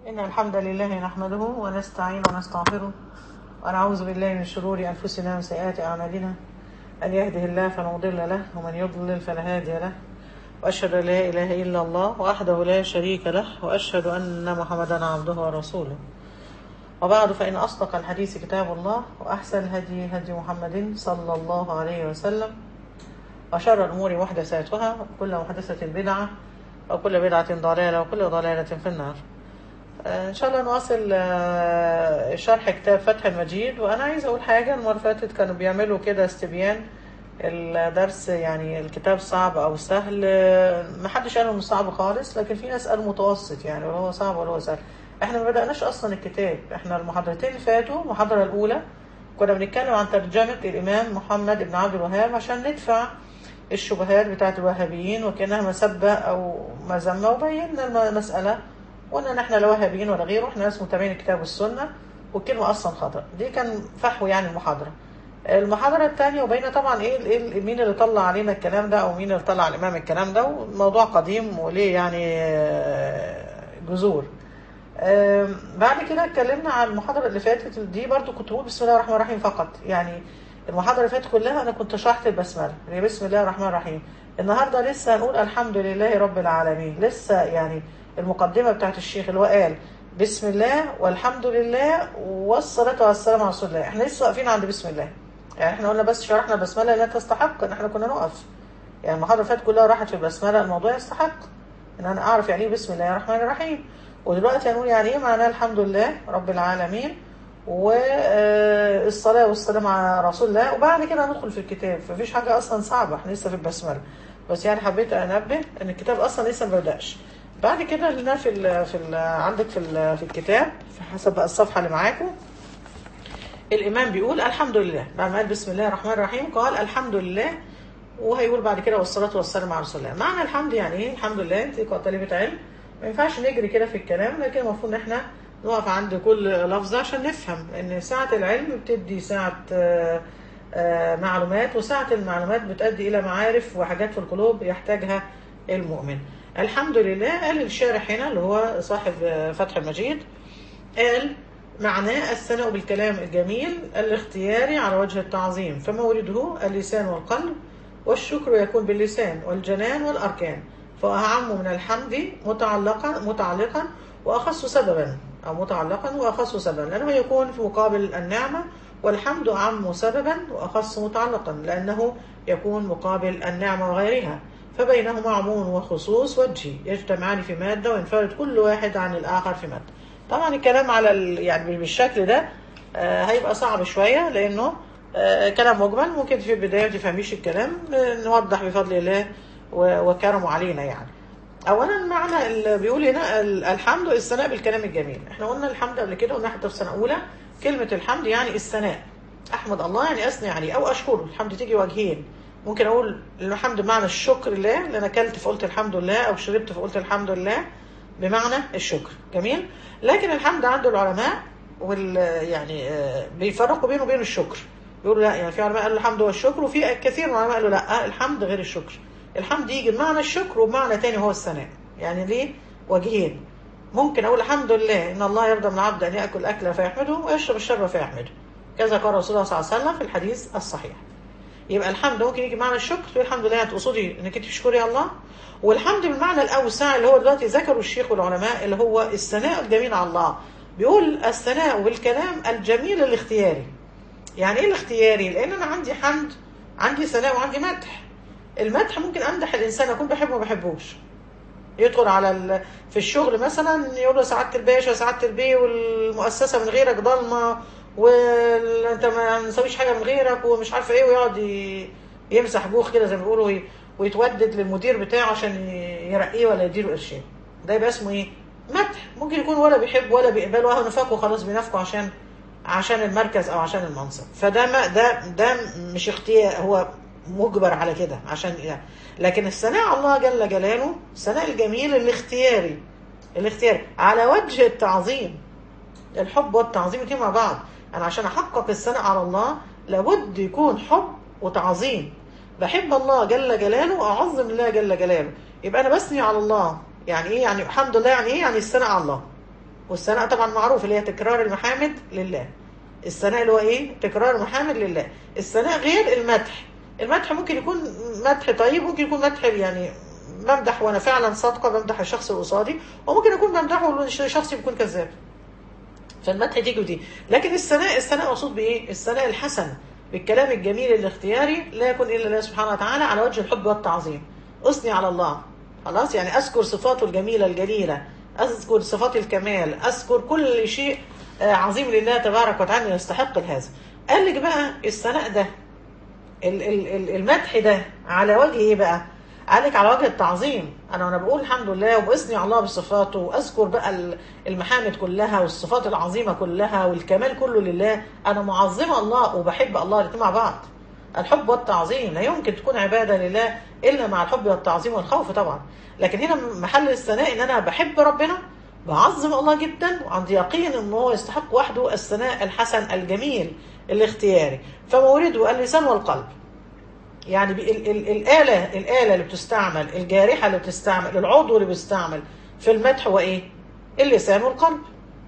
إن الحمد لله نحمده ونستعين ونستغفره ونعوذ بالله من شرور أنفسنا ومن سيئات أعمالنا أن يهده الله فلا مضل له ومن يضلل فلا هادي له وأشهد أن لا إله إلا الله وحده لا شريك له وأشهد أن محمدا عبده ورسوله وبعد فإن أصدق الحديث كتاب الله وأحسن الهدي هدي محمد صلى الله عليه وسلم وشر الأمور محدثاتها وكل محدثة بدعة وكل بدعة ضلالة وكل ضلالة في النار آه، إن شاء الله نواصل آه، شرح كتاب فتح المجيد وأنا عايز أقول حاجة المرة اللي فاتت كانوا بيعملوا كده استبيان الدرس يعني الكتاب صعب أو سهل آه، محدش قال إنه صعب خالص لكن في ناس قالوا متوسط يعني ولا هو صعب ولا هو سهل احنا ما بدأناش أصلا الكتاب احنا المحاضرتين اللي فاتوا المحاضرة الأولى كنا بنتكلم عن ترجمة الإمام محمد بن عبد الوهاب عشان ندفع الشبهات بتاعت الوهابيين وكأنها مسبة أو مذمة وبينا المسألة وقلنا ان احنا لا وهابيين ولا غيره احنا ناس متابعين الكتاب والسنة والكلمة أصلا خطأ دي كان فحوى يعني المحاضرة المحاضرة الثانية وبين طبعا ايه ايه مين اللي طلع علينا الكلام ده او مين اللي طلع على الامام الكلام ده والموضوع قديم وليه يعني آه، جذور آم، بعد كده اتكلمنا عن المحاضرة اللي فاتت دي برضو كنت بقول بسم الله الرحمن الرحيم فقط يعني المحاضرة اللي فاتت كلها انا كنت شرحت البسملة اللي هي بسم الله الرحمن الرحيم النهاردة لسه هنقول الحمد لله رب العالمين لسه يعني المقدمة بتاعت الشيخ اللي هو قال بسم الله والحمد لله والصلاة والسلام على رسول الله احنا لسه واقفين عند بسم الله يعني احنا قلنا بس شرحنا البسملة لا تستحق ان احنا كنا نقف يعني المحاضرة اللي فاتت كلها راحت في البسملة الموضوع يستحق ان انا اعرف يعني ايه بسم الله الرحمن الرحيم ودلوقتي هنقول يعني ايه معناه الحمد لله رب العالمين والصلاة والسلام على رسول الله وبعد كده ندخل في الكتاب فمفيش حاجة اصلا صعبة احنا لسه في البسملة بس يعني حبيت انبه ان الكتاب اصلا لسه ما بدأش بعد كده لنا في ال في ال عندك في ال في الكتاب في حسب بقى الصفحة اللي معاكم الإمام بيقول الحمد لله بعد ما قال بسم الله الرحمن الرحيم قال الحمد لله وهيقول بعد كده والصلاة والسلام على رسول الله معنى الحمد يعني ايه الحمد لله انت كطالبة علم ما ينفعش نجري كده في الكلام لكن المفروض ان احنا نقف عند كل لفظة عشان نفهم ان ساعة العلم بتدي ساعة آه، آه، معلومات وساعة المعلومات بتؤدي إلى معارف وحاجات في القلوب يحتاجها المؤمن الحمد لله قال الشارح هنا اللي هو صاحب آه، فتح المجيد قال معناه الثناء بالكلام الجميل الاختياري على وجه التعظيم فمورده اللسان والقلب والشكر يكون باللسان والجنان والأركان فأعم من الحمد متعلقا متعلقا وأخص سببا أو متعلقا وأخص سببا لأنه يكون في مقابل النعمة والحمد أعم سببا وأخص متعلقا لأنه يكون مقابل النعمة وغيرها فبينهما عموم وخصوص وجهي يجتمعان في مادة وينفرد كل واحد عن الآخر في مادة طبعا الكلام على ال... يعني بالشكل ده آه، هيبقى صعب شوية لأنه آه، كلام مجمل ممكن في البداية ما تفهميش الكلام آه، نوضح بفضل الله و- وكرمه علينا يعني اولا معنى اللي بيقول هنا ال- الحمد الثناء بالكلام الجميل احنا قلنا الحمد قبل كده قلنا حتى في سنه اولى كلمه الحمد يعني الثناء احمد الله يعني اثني عليه او اشكره الحمد تيجي وجهين ممكن اقول الحمد بمعنى الشكر لله لان اكلت فقلت الحمد لله او شربت فقلت الحمد لله بمعنى الشكر جميل لكن الحمد عند العلماء وال يعني آه، بيفرقوا بينه وبين الشكر يقولوا لا يعني في علماء قالوا الحمد والشكر وفي كثير من العلماء قالوا لا الحمد غير الشكر الحمد يجي بمعنى الشكر وبمعنى تاني هو الثناء يعني ليه وجهين ممكن اقول الحمد لله ان الله يرضى من العبد ان ياكل اكله فيحمده ويشرب الشرب فيحمده كذا قال رسول الله صلى الله عليه وسلم في الحديث الصحيح يبقى الحمد ممكن يجي بمعنى الشكر تقول الحمد لله تقصدي انك انت تشكري الله والحمد بالمعنى الاوسع اللي هو دلوقتي ذكره الشيخ والعلماء اللي هو الثناء الجميل على الله بيقول الثناء بالكلام الجميل الاختياري يعني ايه الاختياري لان انا عندي حمد عندي ثناء وعندي مدح المدح ممكن امدح الانسان اكون بحبه وما بحبوش يدخل على ال... في الشغل مثلا يقول له سعاده الباشا سعاده البيه والمؤسسه من غيرك ضلمه وانت ما نسويش حاجه من غيرك ومش عارفه ايه ويقعد ي... يمسح بوخ كده زي ما بيقولوا وي... ويتودد للمدير بتاعه عشان ي- يرقيه ولا يديله قرشين ده يبقى اسمه ايه؟ مدح ممكن يكون ولا بيحب ولا بيقبل وهو نفاقه خلاص بينافقه عشان عشان المركز او عشان المنصب فده ما ده ده مش اختيار هو مجبر على كده عشان يعني. لكن الثناء على الله جل جلاله الثناء الجميل الاختياري الاختياري على وجه التعظيم الحب والتعظيم الاثنين مع بعض انا عشان احقق الثناء على الله لابد يكون حب وتعظيم بحب الله جل جلاله واعظم الله جل جلاله يبقى انا بثني على الله يعني ايه يعني الحمد لله يعني ايه يعني الثناء على الله والثناء طبعا معروف اللي هي تكرار المحامد لله الثناء اللي هو ايه تكرار المحامد لله الثناء غير المدح المدح ممكن يكون مدح طيب ممكن يكون مدح يعني بمدح وانا فعلا صادقه بمدح الشخص اللي قصادي وممكن اكون بمدحه شخص بيكون كذاب فالمدح تيجي ودي لكن الثناء الثناء مقصود بايه الثناء الحسن بالكلام الجميل الاختياري لا يكون الا الله سبحانه وتعالى على وجه الحب والتعظيم اثني على الله خلاص يعني اذكر صفاته الجميله الجليله اذكر صفات الكمال اذكر كل شيء عظيم لله تبارك وتعالى يستحق هذا قال لك بقى الثناء ده المدح ده على وجه ايه بقى قال لك على وجه التعظيم انا وانا بقول الحمد لله وباثني على الله بصفاته واذكر بقى المحامد كلها والصفات العظيمه كلها والكمال كله لله انا معظمه الله وبحب الله الاثنين مع بعض الحب والتعظيم لا يمكن تكون عباده لله الا مع الحب والتعظيم والخوف طبعا لكن هنا محل الثناء ان انا بحب ربنا بعظم الله جدا وعندي يقين ان هو يستحق وحده الثناء الحسن الجميل الاختياري فمورده اللسان والقلب يعني ال ال الآلة الآلة اللي بتستعمل الجارحة اللي بتستعمل العضو اللي بيستعمل في المدح هو إيه؟ اللسان والقلب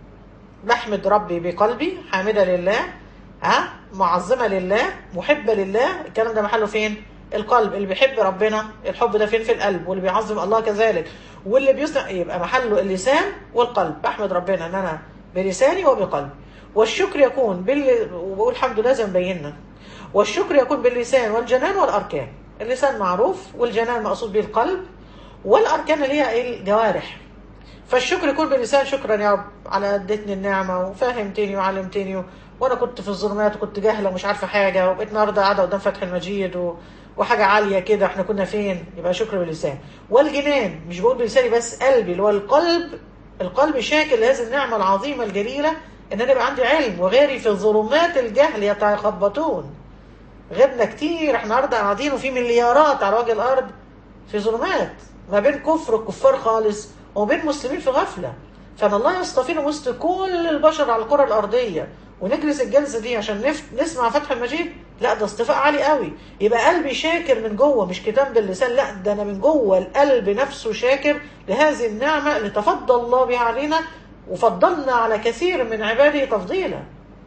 بحمد ربي بقلبي حامدة لله ها معظمة لله محبة لله الكلام ده محله فين؟ القلب اللي بيحب ربنا الحب ده فين في القلب واللي بيعظم الله كذلك واللي بيصنع يبقى محله اللسان والقلب بحمد ربنا ان انا بلساني وبقلبي والشكر يكون بال وبقول الحمد لله زي ما بينا والشكر يكون باللسان والجنان والاركان اللسان معروف والجنان مقصود به القلب والاركان اللي هي الجوارح فالشكر يكون باللسان شكرا يا رب على اديتني النعمه وفهمتني وعلمتني وانا كنت في الظلمات وكنت جاهله ومش عارفه حاجه وبقيت النهارده قاعده قدام فتح المجيد و... وحاجه عاليه كده احنا كنا فين يبقى شكر باللسان والجنان مش بقول بلساني بس قلبي اللي هو القلب القلب شاكر لهذه النعمه العظيمه الجليله ان انا يبقى عندي علم وغيري في ظلمات الجهل يتخبطون غيرنا كتير احنا النهارده قاعدين وفي مليارات على وجه الارض في ظلمات ما بين كفر الكفار خالص وبين مسلمين في غفله فان الله يصطفينا وسط كل البشر على الكره الارضيه ونجلس الجلسه دي عشان نف... نسمع فتح المجيد لا ده اصطفاء عالي قوي يبقى قلبي شاكر من جوه مش كتاب باللسان لا ده انا من جوه القلب نفسه شاكر لهذه النعمه اللي تفضل الله بها علينا وفضلنا على كثير من عباده تفضيلا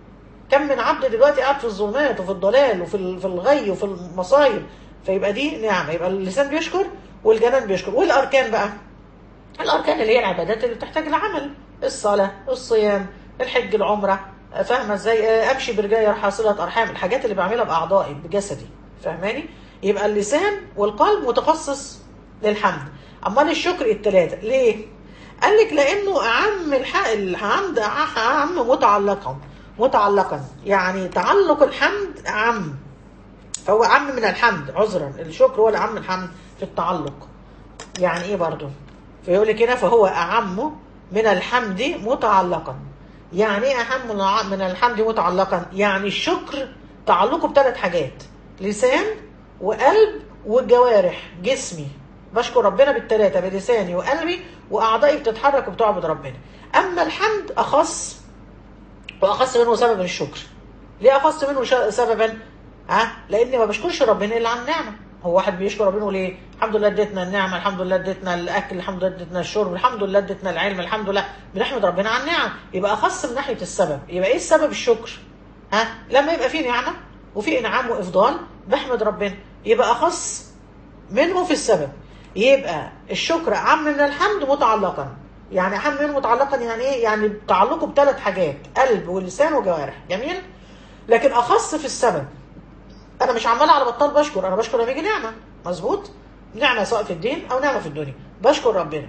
كم من عبد دلوقتي قاعد في الظلمات وفي الضلال وفي في الغي وفي المصايب فيبقى دي نعمه يبقى اللسان بيشكر والجنان بيشكر والاركان بقى الاركان اللي هي العبادات اللي بتحتاج لعمل الصلاه الصيام الحج العمره فاهمه ازاي امشي برجلي حاصله ارحام الحاجات اللي بعملها باعضائي بجسدي فاهماني يبقى اللسان والقلب متخصص للحمد امال الشكر الثلاثه ليه قال لك لانه اعم الحمد اعم متعلقا متعلقا يعني تعلق الحمد اعم فهو اعم من الحمد عذرا الشكر هو الاعم من الحمد في التعلق يعني ايه برضه فيقول لك هنا فهو اعم من الحمد متعلقا يعني ايه اهم من الحمد متعلقا يعني الشكر تعلقه بثلاث حاجات لسان وقلب وجوارح جسمي بشكر ربنا بالثلاثه بلساني وقلبي واعضائي بتتحرك وبتعبد ربنا اما الحمد اخص واخص منه سببا الشكر ليه اخص منه سببا ها لاني ما بشكرش ربنا الا عن النعمه هو واحد بيشكر ربنا ليه الحمد لله اديتنا النعمه الحمد لله اديتنا الاكل الحمد لله اديتنا الشرب الحمد لله اديتنا العلم الحمد لله بنحمد ربنا على النعم يبقى اخص من ناحيه السبب يبقى ايه السبب الشكر ها لما يبقى في نعمه وفي انعام وافضال بحمد ربنا يبقى اخص منه في السبب يبقى الشكر اعم من الحمد متعلقا يعني اهم منه متعلقا يعني ايه يعني تعلقه بثلاث حاجات قلب ولسان وجوارح جميل لكن اخص في السبب انا مش عمال على بطال بشكر انا بشكر لما يجي نعمه مظبوط نعمه سواء في الدين او نعمه في الدنيا بشكر ربنا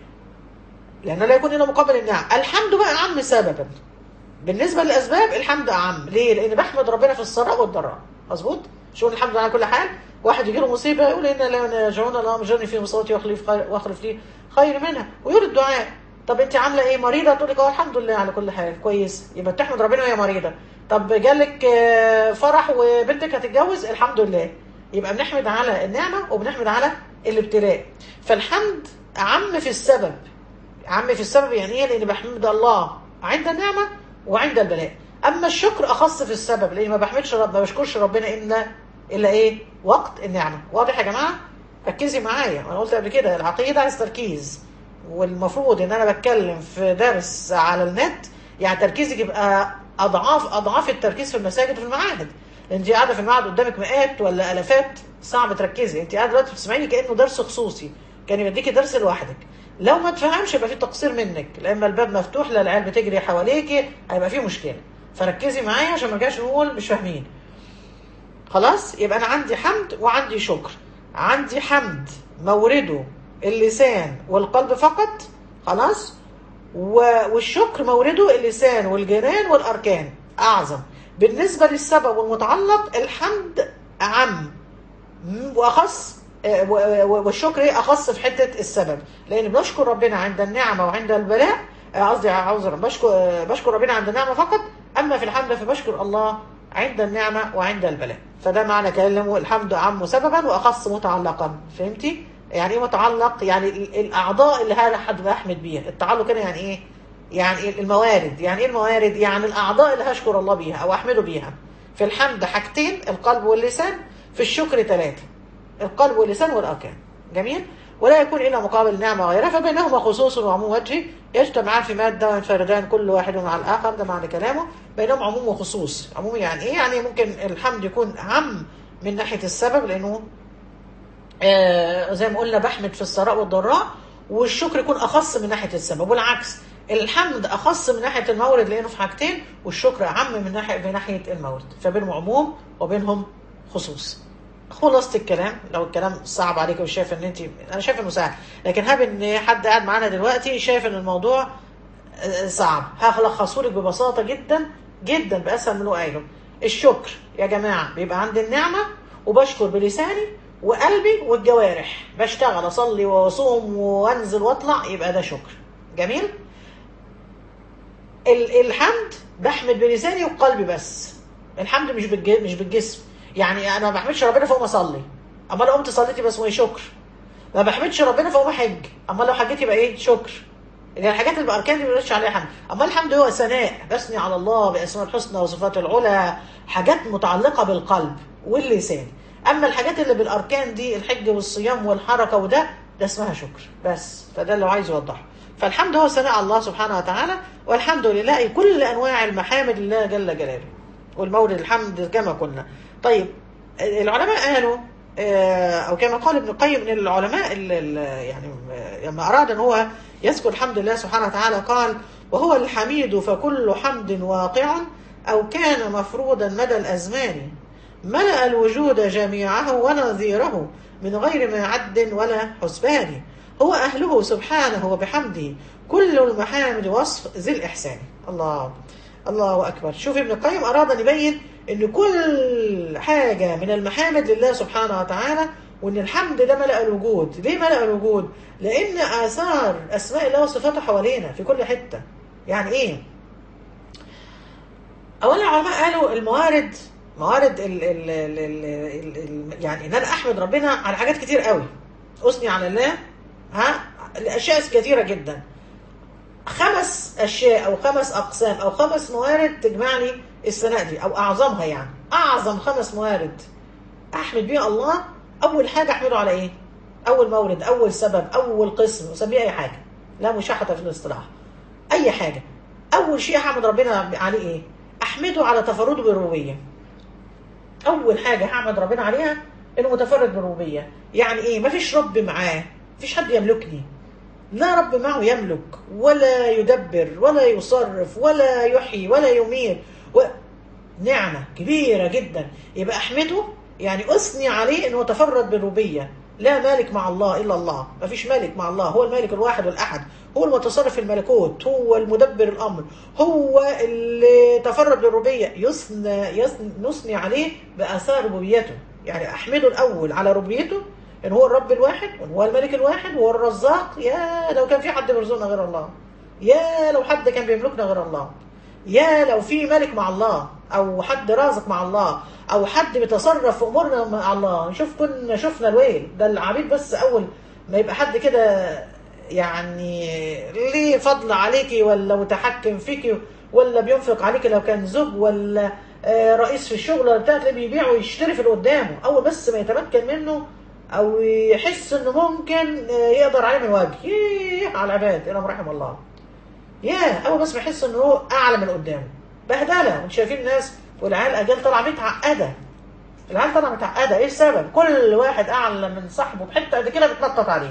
لان لا يكون هنا مقابل النعم الحمد بقى اعم سببا بالنسبه للاسباب الحمد اعم ليه لان بحمد ربنا في السراء والضراء مظبوط شو الحمد لله على كل حال واحد يجي له مصيبه يقول ان لا يرجعون اللهم اجرني في مصيبتي واخلف خير واخلف لي خير منها ويقول الدعاء طب انت عامله ايه مريضه تقول لك اه الحمد لله على كل حال كويس يبقى بتحمد ربنا وهي مريضه طب جالك فرح وبنتك هتتجوز الحمد لله يبقى بنحمد على النعمه وبنحمد على الابتلاء فالحمد اعم في السبب اعم في السبب يعني ايه لان بحمد الله عند النعمه وعند البلاء اما الشكر اخص في السبب لان ما بحمدش رب ما بشكرش ربنا الا الا ايه وقت النعمه واضح يا جماعه ركزي معايا انا قلت قبل كده العقيده عايز تركيز والمفروض ان انا بتكلم في درس على النت يعني تركيزك يبقى اضعاف اضعاف التركيز في المساجد وفي المعاهد انت قاعده في المعهد قدامك مئات ولا الافات صعب تركزي انت قاعده دلوقتي بتسمعيني كانه درس خصوصي كان يديكي درس لوحدك لو ما تفهمش يبقى في تقصير منك لا اما الباب مفتوح لا العيال بتجري حواليكي هيبقى في مشكله فركزي معايا عشان ما نرجعش نقول مش فاهمين خلاص يبقى انا عندي حمد وعندي شكر عندي حمد مورده اللسان والقلب فقط خلاص و- والشكر مورده اللسان والجنان والاركان اعظم بالنسبه للسبب والمتعلق الحمد اعم واخص آه، و- و- والشكر ايه اخص في حته السبب لان بنشكر ربنا عند النعمه وعند البلاء آه، قصدي عذرا بشكر آه، بشكر ربنا عند النعمه فقط اما في الحمد فبشكر الله عند النعمه وعند البلاء فده معنى كلامه الحمد اعم سببا واخص متعلقا فهمتي يعني ايه متعلق يعني ال- الاعضاء اللي هذا حد بحمد بيها التعلق هنا يعني ايه يعني إيه الموارد يعني ايه الموارد يعني الاعضاء اللي هشكر الله بيها او احمده بيها في الحمد حاجتين القلب واللسان في الشكر ثلاثه القلب واللسان والاركان جميل ولا يكون الا مقابل النعمه غيرها فبينهما خصوص وعموم وجهي يجتمعان في ماده وينفردان كل واحد مع الاخر ده معنى كلامه بينهم عموم وخصوص عموم يعني ايه يعني ممكن الحمد يكون عم من ناحيه السبب لانه آه زي ما قلنا بحمد في السراء والضراء والشكر يكون اخص من ناحيه السبب والعكس الحمد اخص من ناحيه المورد لانه في حاجتين والشكر اعم من ناحيه من ناحيه المورد فبينهم عموم وبينهم خصوص خلاصة الكلام لو الكلام صعب عليك ومش شايف ان انت انا شايف انه سهل لكن هاب ان حد قاعد معانا دلوقتي شايف ان الموضوع آه، صعب هلخصه لك ببساطه جدا جدا باسهل من اللي هو قايله الشكر يا جماعه بيبقى عند النعمه وبشكر بلساني وقلبي والجوارح بشتغل اصلي واصوم وانزل واطلع يبقى ده شكر جميل ال- الحمد بحمد بلساني وقلبي بس الحمد مش بالج... مش بالجسم يعني انا ما بحمدش ربنا فوق ما اصلي اما لو قمت صليت يبقى اسمه ايه شكر ما بحمدش ربنا فوق ما حج اما لو حجيت يبقى ايه شكر يعني الحاجات اللي باركان دي ما بنقولش عليها حمد اما الحمد هو ثناء بثني على الله باسماء الحسنى وصفاته العلى حاجات متعلقه بالقلب واللسان اما الحاجات اللي بالاركان دي الحج والصيام والحركه وده ده اسمها شكر بس فده اللي هو عايز يوضحه فالحمد هو ثناء على الله سبحانه وتعالى والحمد لله كل انواع المحامد لله جل جلاله والمورد الحمد كما قلنا طيب العلماء قالوا آه، او كما قال ابن القيم ان العلماء ال- ال- يعني آه، لما اراد ان هو يذكر حمد الله سبحانه وتعالى قال وهو الحميد فكل حمد واقع او كان مفروضا مدى الازمان ملأ الوجود جميعه ونظيره من غير ما عد ولا حسبان هو أهله سبحانه وبحمده كل المحامد وصف ذي الإحسان الله الله أكبر شوف ابن القيم أراد أن يبين أن كل حاجة من المحامد لله سبحانه وتعالى وأن الحمد ده ملأ الوجود ليه ملأ الوجود؟ لأن آثار أسماء الله وصفاته حوالينا في كل حتة يعني إيه؟ اولا العلماء قالوا الموارد موارد ال ال ال ال ال ال يعني ان انا احمد ربنا على حاجات كتير قوي اثني على الله ها الاشياء كثيره جدا خمس اشياء او خمس اقسام او خمس موارد تجمع لي الثناء دي او اعظمها يعني اعظم خمس موارد احمد بيها الله اول حاجه احمده على ايه اول مورد اول سبب اول قسم وسميه اي حاجه لا مشاحه في الاصطلاح اي حاجه اول شيء احمد ربنا عليه ايه احمده على تفرده بالربوبيه اول حاجه هحمد ربنا عليها انه متفرد بالربوبيه يعني ايه مفيش رب معاه مفيش حد يملكني لا رب معه يملك ولا يدبر ولا يصرف ولا يحيي ولا يميت و... نعمة كبيرة جدا يبقى أحمده يعني أثني عليه أنه تفرد بالربوبية لا مالك مع الله إلا الله ما فيش مالك مع الله هو المالك الواحد والأحد هو المتصرف في الملكوت هو المدبر الأمر هو اللي تفرد بالربوبية يثنى يثنى نثني عليه بآثار ربوبيته يعني أحمده الأول على ربوبيته ان هو الرب الواحد وان هو الملك الواحد وهو الرزاق يا لو كان في حد بيرزقنا غير الله يا لو حد كان بيملكنا غير الله يا لو في ملك مع الله او حد رازق مع الله او حد بيتصرف في امورنا مع الله نشوف كنا شفنا الويل ده العبيد بس اول ما يبقى حد كده يعني ليه فضل عليكي ولا متحكم فيكي ولا بينفق عليكي لو كان زوج ولا آه، رئيس في الشغل ولا بتاع تلاقيه بيبيع ويشتري في اللي قدامه اول بس ما يتمكن منه او يحس انه ممكن يقدر عليه من وجه ييه على العباد الى رحم الله ياه اول بس ما يحس انه هو اعلى من قدامه بهدله وانتم شايفين الناس والعيال اجيال طالعه متعقده العيال طالعه متعقده ايه السبب كل واحد اعلى من صاحبه بحته قد كده بتنطط عليه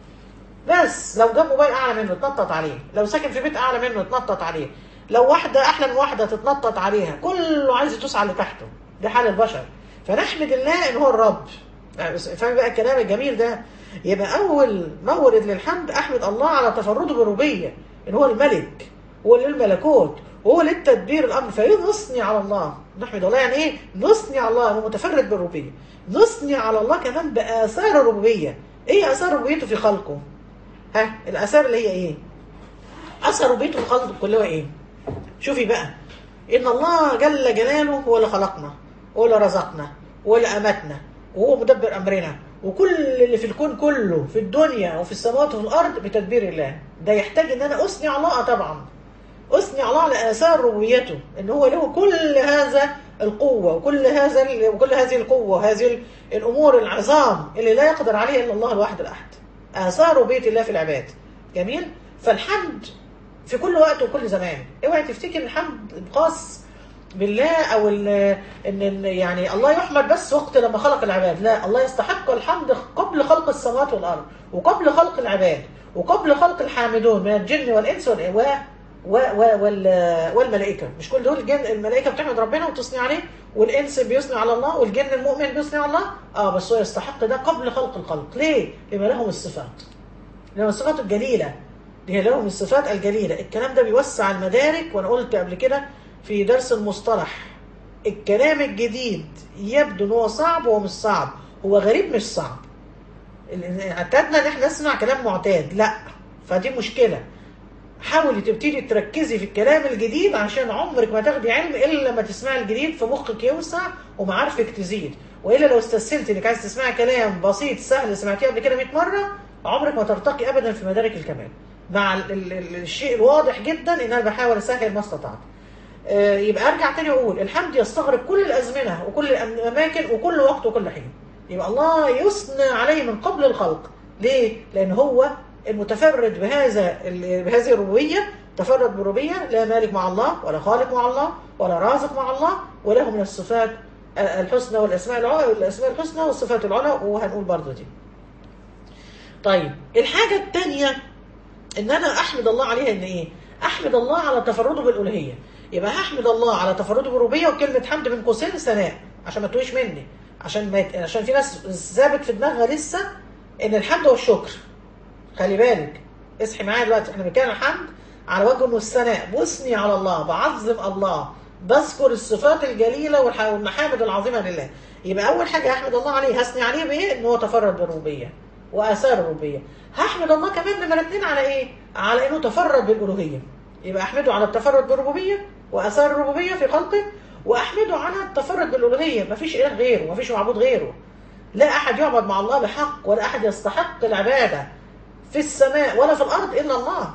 بس لو جاب موبايل اعلى منه تنطط عليه لو ساكن في بيت اعلى منه تنطط عليه لو واحده احلى من واحده تتنطط عليها كله عايز يدوس على اللي تحته ده حال البشر فنحمد الله ان هو الرب فاهم بقى الكلام الجميل ده يبقى اول مورد للحمد احمد الله على تفرده بالربوبيه ان هو الملك هو للملكوت وهو للتدبير الامر فايه نثني على الله نحمد الله يعني ايه نثني على الله انه متفرد بالربوبيه نثني على الله كمان باثار الربوبيه ايه اثار ربوبيته في خلقه ها الاثار اللي هي ايه اثر ربوبيته في خلقه كلها ايه شوفي بقى ان الله جل جلاله هو اللي خلقنا هو اللي رزقنا هو اللي امتنا وهو مدبر امرنا وكل اللي في الكون كله في الدنيا وفي السماوات وفي الارض بتدبير الله ده يحتاج ان انا اثني على الله طبعا اثني على الله على اثار ربوبيته ان هو له كل هذا القوه وكل هذا وكل هذه القوه وهذه الامور العظام اللي لا يقدر عليها الا الله الواحد الاحد اثار ربوبيه الله في العباد جميل فالحمد في كل وقت وكل زمان اوعي تفتكر الحمد خاص بالله او ان يعني الله يحمد بس وقت لما خلق العباد لا الله يستحق الحمد قبل خلق السماوات والارض وقبل خلق العباد وقبل خلق الحامدون من الجن والانس و و و والملائكه مش كل دول الجن الملائكه بتحمد ربنا وتصني عليه والانس بيثني على الله والجن المؤمن بيثني على الله اه بس هو يستحق ده قبل خلق الخلق ليه لما لهم الصفات لهم الصفات الجليله هي لهم الصفات الجليله الكلام ده بيوسع المدارك وانا قلت قبل كده في درس المصطلح الكلام الجديد يبدو ان هو صعب وهو مش صعب هو غريب مش صعب اعتدنا ان احنا نسمع كلام معتاد لا فدي مشكله حاولي تبتدي تركزي في الكلام الجديد عشان عمرك ما تاخدي علم الا لما تسمعي الجديد فمخك يوسع ومعارفك تزيد والا لو استسهلتي انك عايز تسمعي كلام بسيط سهل سمعتيه قبل كده 100 مره عمرك ما ترتقي ابدا في مدارك الكمال مع ال ال الشيء الواضح جدا ان انا بحاول اسهل ما استطعت يبقى ارجع تاني اقول الحمد يستغرق كل الازمنه وكل الاماكن وكل وقت وكل حين يبقى الله يثنى عليه من قبل الخلق ليه لان هو المتفرد بهذا بهذه الربوبيه تفرد بالربوبيه لا مالك مع الله ولا خالق مع الله ولا رازق مع الله وله من الصفات الحسنى والاسماء العلى والاسماء الحسنى والصفات العلى وهنقول برضه دي طيب الحاجه الثانيه ان انا احمد الله عليها ان ايه احمد الله على تفرده بالالوهيه يبقى هحمد الله على تفرده بالربوبيه وكلمه حمد بين قوسين ثناء عشان ما تقوليش مني عشان ما يت... عشان في ناس ثابت في دماغها لسه ان الحمد هو الشكر خلي بالك اصحي معايا دلوقتي احنا بنتكلم الحمد على وجه انه الثناء بثني على الله بعظم الله بذكر الصفات الجليله والمحامد العظيمه لله يبقى اول حاجه احمد الله عليه هثني عليه بايه ان هو تفرد بالربوبيه واثار الربوبيه هحمد الله كمان نمره اثنين على ايه على انه تفرد بالالوهيه يبقى احمده على التفرد بالربوبيه واثار الربوبيه في خلقه واحمده على التفرد بالالوهيه مفيش اله غيره مفيش معبود غيره لا احد يعبد مع الله بحق ولا احد يستحق العباده في السماء ولا في الارض الا الله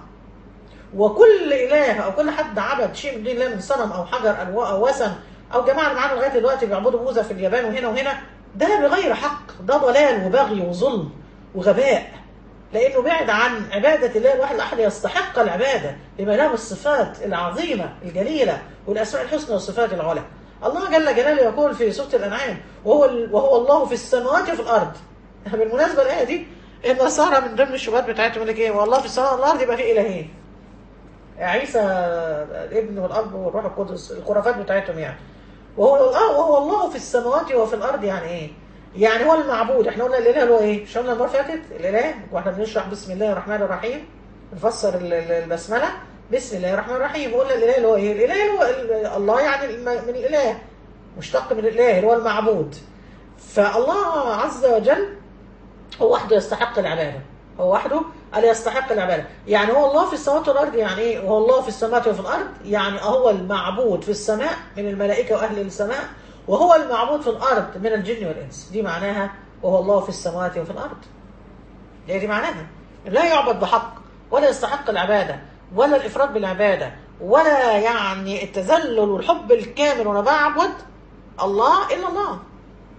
وكل اله او كل حد عبد شيء من دين الله من صنم او حجر او وثن او جماعه اللي معانا لغايه دلوقتي بيعبدوا بوذا في اليابان وهنا وهنا ده بغير حق ده ضلال وبغي وظلم وغباء لانه بعد عن عباده الله الواحد الاحد يستحق العباده لما له الصفات العظيمه الجليله والاسماء الحسنى والصفات العلى الله جل جلاله يقول في سوره الانعام وهو وهو الله في السماوات وفي الارض بالمناسبه الايه دي النصارى من ضمن الشبهات بتاعتهم يقول لك ايه والله في السماء والارض يبقى في الهين عيسى الابن والاب والروح القدس الخرافات بتاعتهم يعني وهو اه وهو الله في السماوات وفي الارض يعني ايه؟ يعني هو المعبود احنا قلنا الاله اللي هو ايه؟ مش قلنا المره اللي فاتت الاله واحنا بنشرح بسم الله الرحمن الرحيم نفسر البسمله بسم الله الرحمن الرحيم وقلنا الاله اللي هو ايه؟ الاله اللي هو الله يعني من الاله مشتق من الاله اللي هو المعبود فالله عز وجل هو وحده يستحق العباده هو وحده اللي يستحق العباده يعني هو الله في السماوات والارض يعني ايه وهو الله في السماوات وفي الارض يعني هو المعبود في السماء من الملائكه واهل السماء وهو المعبود في الارض من الجن والانس دي معناها وهو الله في السماوات وفي الارض هي دي معناها لا يعبد بحق ولا يستحق العباده ولا الافراد بالعباده ولا يعني التذلل والحب الكامل وانا بعبد الله الا الله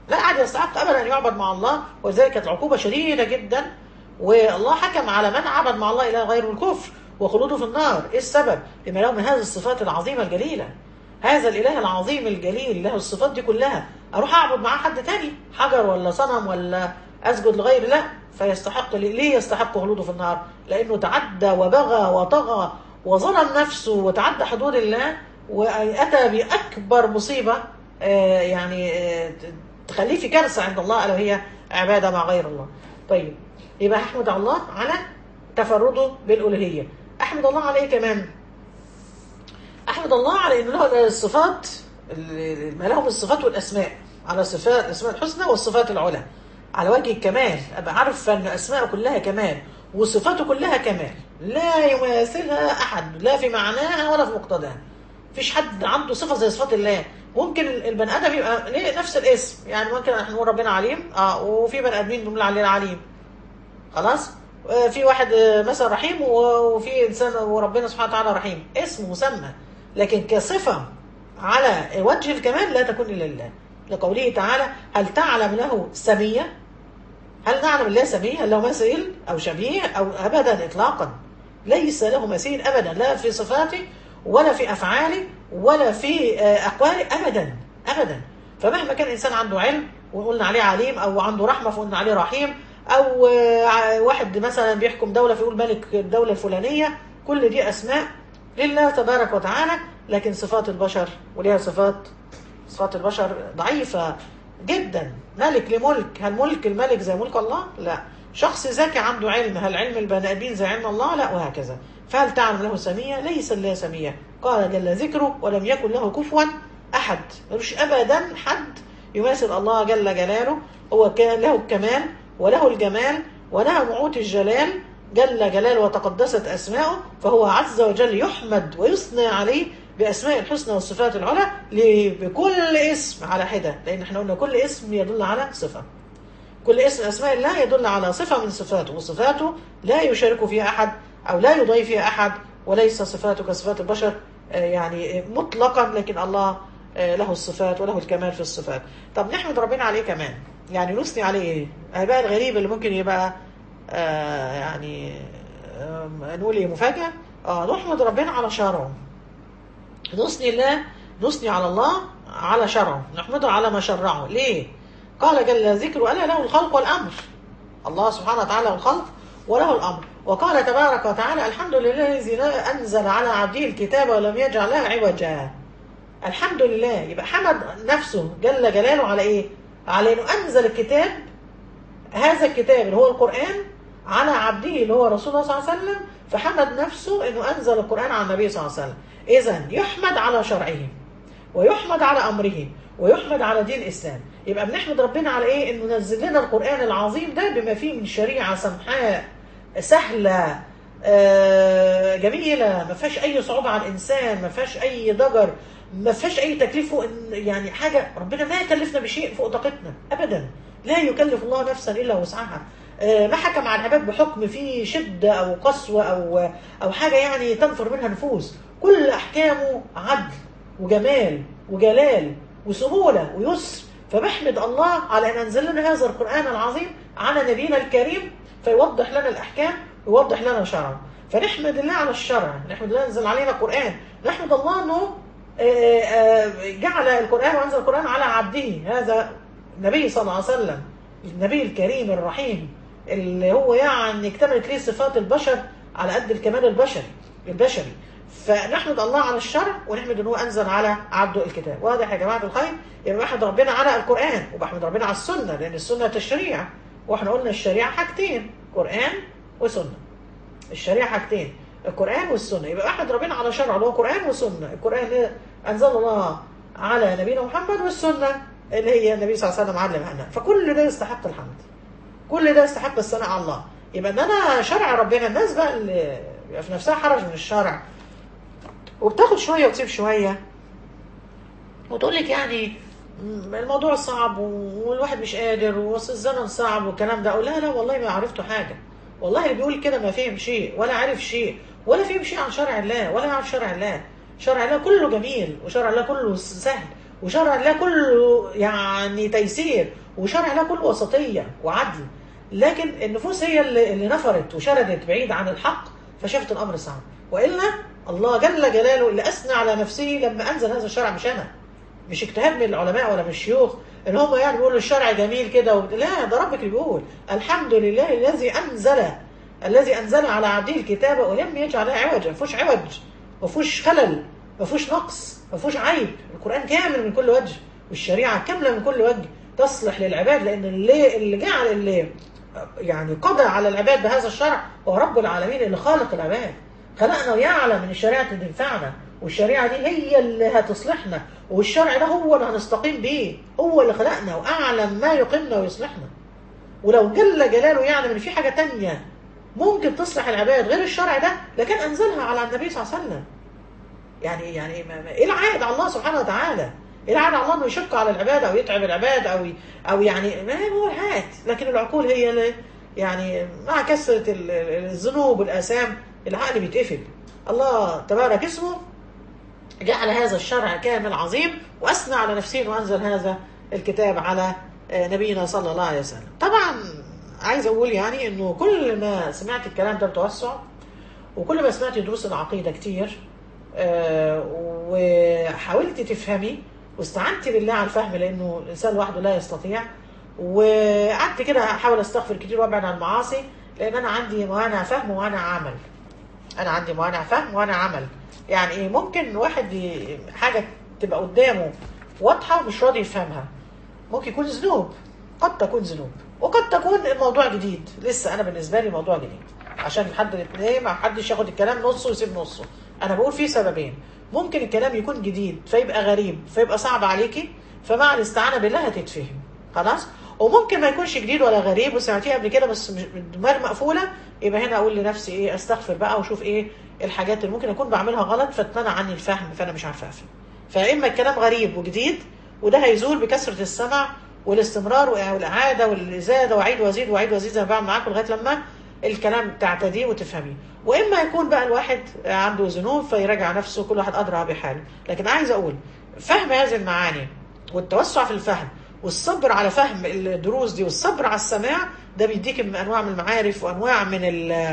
لا أحد يستحق أبدا أن يعبد مع الله ولذلك كانت العقوبة شديدة جدا والله حكم على من عبد مع الله إله غير الكفر وخلوده في النار إيه السبب؟ لما له من هذه الصفات العظيمة الجليلة هذا الإله العظيم الجليل له الصفات دي كلها أروح أعبد معاه حد تاني حجر ولا صنم ولا أسجد لغير لا فيستحق ليه يستحق خلوده في النار؟ لأنه تعدى وبغى وطغى وظلم نفسه وتعدى حدود الله وأتى بأكبر مصيبة آه يعني آه تخليه في كارثة عند الله ألا وهي عبادة مع غير الله طيب يبقى أحمد الله على تفرده بالألوهية أحمد الله على إيه كمان أحمد الله على أن له الصفات ما له الصفات والأسماء على صفات الأسماء الحسنى والصفات العلى على وجه الكمال أبقى عارف أن أسماءه كلها كمال وصفاته كلها كمال لا يماثلها أحد لا في معناها ولا في مقتضاها مفيش حد عنده صفة زي صفات الله ممكن البني ادم يبقى ليه نفس الاسم يعني ممكن احنا نقول ربنا عليم اه وفي بني ادمين بنقول عليه عليم خلاص في واحد مثلا رحيم وفي انسان وربنا سبحانه وتعالى رحيم اسم مسمى لكن كصفه على وجه الكمال لا تكون الا لله لقوله تعالى هل تعلم له سميه هل نعلم الله سميه هل له مثيل او شبيه او ابدا اطلاقا ليس له مثيل ابدا لا في صفاته ولا في افعاله ولا في اقواله ابدا ابدا فمهما كان الانسان عنده علم وقلنا عليه عليم او عنده رحمه فقلنا عليه رحيم او واحد مثلا بيحكم دوله فيقول ملك الدوله الفلانيه كل دي اسماء لله تبارك وتعالى لكن صفات البشر وليها صفات صفات البشر ضعيفه جدا ملك لملك هل ملك الملك زي ملك الله لا شخص ذكي عنده علم هل علم البني ادمين زي علم الله لا وهكذا فهل تعلم له سمية ليس له سمية قال جل ذكره ولم يكن له كفوا أحد ملوش أبدا حد يماثل الله جل جلاله هو كان له الكمال وله الجمال وله نعوت الجلال جل جلاله وتقدست أسماؤه فهو عز وجل يحمد ويثنى عليه بأسماء الحسنى والصفات العلى بكل اسم على حدة لأن احنا قلنا كل اسم يدل على صفة كل اسم أسماء الله يدل على صفة من صفاته وصفاته لا يشارك فيها أحد أو لا يضيف فيها أحد وليس صفاته كصفات البشر يعني مطلقا لكن الله له الصفات وله الكمال في الصفات طب نحمد ربنا عليه كمان يعني نثني عليه ايه بقى الغريب اللي ممكن يبقى آه يعني آه نقول ايه مفاجأة اه نحمد ربنا على شرعه نثني الله نثني على الله على شرعه نحمده على ما شرعه ليه قال جل ذكره ألا له الخلق والأمر الله سبحانه وتعالى الخلق وله الأمر وقال تبارك وتعالى الحمد لله الذي أنزل على عبده الكتاب ولم يجعل له عوجا الحمد لله يبقى حمد نفسه جل جلاله على إيه على أنه أنزل الكتاب هذا الكتاب اللي هو القرآن على عبده اللي هو رسول الله صلى الله عليه وسلم فحمد نفسه أنه أنزل القرآن على النبي صلى الله عليه وسلم إذا يحمد على شرعه ويحمد على أمره ويحمد على دين الإسلام يبقى بنحمد ربنا على إيه إنه نزل لنا القرآن العظيم ده بما فيه من شريعة سمحاء سهلة آه جميلة ما فيهاش أي صعوبة على الإنسان ما فيهاش أي ضجر ما فيهاش أي تكليف فوق يعني حاجة ربنا لا يكلفنا بشيء فوق طاقتنا أبدا لا يكلف الله نفسا إلا وسعها آه ما حكم على العباد بحكم فيه شدة أو قسوة أو أو حاجة يعني تنفر منها نفوس كل أحكامه عدل وجمال وجلال وسهولة ويسر فبحمد الله على أن أنزل لنا هذا القرآن العظيم على نبينا الكريم فيوضح لنا الأحكام ويوضح لنا شرعه فنحمد الله على الشرع نحمد الله أنزل علينا قرآن نحمد الله أنه جعل القرآن وأنزل القرآن على عبده هذا النبي صلى الله عليه وسلم النبي الكريم الرحيم اللي هو يعني اكتملت ليه صفات البشر على قد الكمال البشري البشري فنحمد الله على الشرع ونحمد ان هو انزل على عبده الكتاب واضح يا جماعه الخير يبقى بحمد ربنا على القران وبحمد ربنا على السنه لان السنه تشريع واحنا قلنا الشريعه حاجتين قران وسنه الشريعه حاجتين القران والسنه يبقى بحمد ربنا على شرع اللي هو قران وسنه القران انزل الله على نبينا محمد والسنه اللي هي النبي صلى الله عليه وسلم علمها لنا فكل ده يستحق الحمد كل ده يستحق الثناء على الله يبقى ان انا شرع ربنا الناس بقى اللي بيبقى في نفسها حرج من الشرع وبتاخد شويه وتسيب شويه وتقول لك يعني الموضوع صعب والواحد مش قادر والزمن صعب والكلام ده اقول لها لا والله ما عرفته حاجه والله اللي بيقول كده ما فهم شيء ولا عارف شيء ولا فهم شيء عن شرع الله ولا يعرف شرع الله شرع الله كله جميل وشرع الله كله سهل وشرع الله كله يعني تيسير وشرع الله كله وسطيه وعدل لكن النفوس هي اللي, اللي نفرت وشردت بعيد عن الحق فشافت الامر صعب والا الله جل جلاله اللي اثنى على نفسه لما انزل هذا الشرع مش انا مش اجتهاد من العلماء ولا من الشيوخ ان هم يعني بيقولوا الشرع جميل كده و... لا ده ربك اللي بيقول الحمد لله الذي انزل الذي انزل على عبده الكتاب ولم يجعل له عوجا ما فيهوش عوج ما فيهوش خلل ما فيهوش نقص ما فيهوش عيب القران كامل من كل وجه والشريعه كامله من كل وجه تصلح للعباد لان اللي اللي جعل اللي يعني قضى على العباد بهذا الشرع هو رب العالمين اللي خالق العباد خلقنا ويعلم ان الشريعه تنفعنا والشريعه دي هي اللي هتصلحنا والشرع ده هو اللي هنستقيم بيه هو اللي خلقنا واعلم ما يقيمنا ويصلحنا ولو جل جلاله يعلم ان في حاجه تانية ممكن تصلح العباد غير الشرع ده لكان انزلها على النبي صلى الله عليه وسلم يعني يعني ما ما ايه العائد على الله سبحانه وتعالى ايه العائد على الله انه يشق على العباد او يتعب العباد او او يعني ما هو العائد لكن العقول هي اللي يعني مع كثره الذنوب والاثام العقل بيتقفل الله تبارك اسمه جعل هذا الشرع كامل عظيم واثنى على نفسه وانزل هذا الكتاب على نبينا صلى الله عليه وسلم طبعا عايز اقول يعني انه كل ما سمعت الكلام ده بتوسع وكل ما سمعت دروس العقيده كتير آه وحاولت تفهمي واستعنت بالله على الفهم لانه الانسان لوحده لا يستطيع وقعدت كده احاول استغفر كتير وابعد عن المعاصي لان انا عندي موانع فهم وموانع عمل انا عندي موانع فهم وموانع عمل يعني ايه ممكن واحد ي... حاجه تبقى قدامه واضحه ومش راضي يفهمها ممكن يكون ذنوب قد تكون ذنوب وقد تكون الموضوع جديد لسه انا بالنسبه لي موضوع جديد عشان لحد الاثنين ما حدش ياخد الكلام نصه ويسيب نصه انا بقول فيه سببين ممكن الكلام يكون جديد فيبقى غريب فيبقى صعب عليكي فمع الاستعانه بالله هتتفهم خلاص وممكن ما يكونش جديد ولا غريب وسمعتيه قبل كده بس مش الدماغ مقفوله يبقى هنا اقول لنفسي ايه استغفر بقى واشوف ايه الحاجات اللي ممكن اكون بعملها غلط فتمنع عني الفهم فانا مش عارفه افهم فاما الكلام غريب وجديد وده هيزول بكثره السمع والاستمرار والاعاده والازاده واعيد وازيد واعيد وازيد زي ما بعمل معاكم لغايه لما الكلام تعتديه وتفهميه واما يكون بقى الواحد عنده ذنوب فيراجع نفسه كل واحد ادرى بحاله لكن عايز اقول فهم هذه المعاني والتوسع في الفهم والصبر على فهم الدروس دي والصبر على السماع ده بيديك من انواع من المعارف وانواع من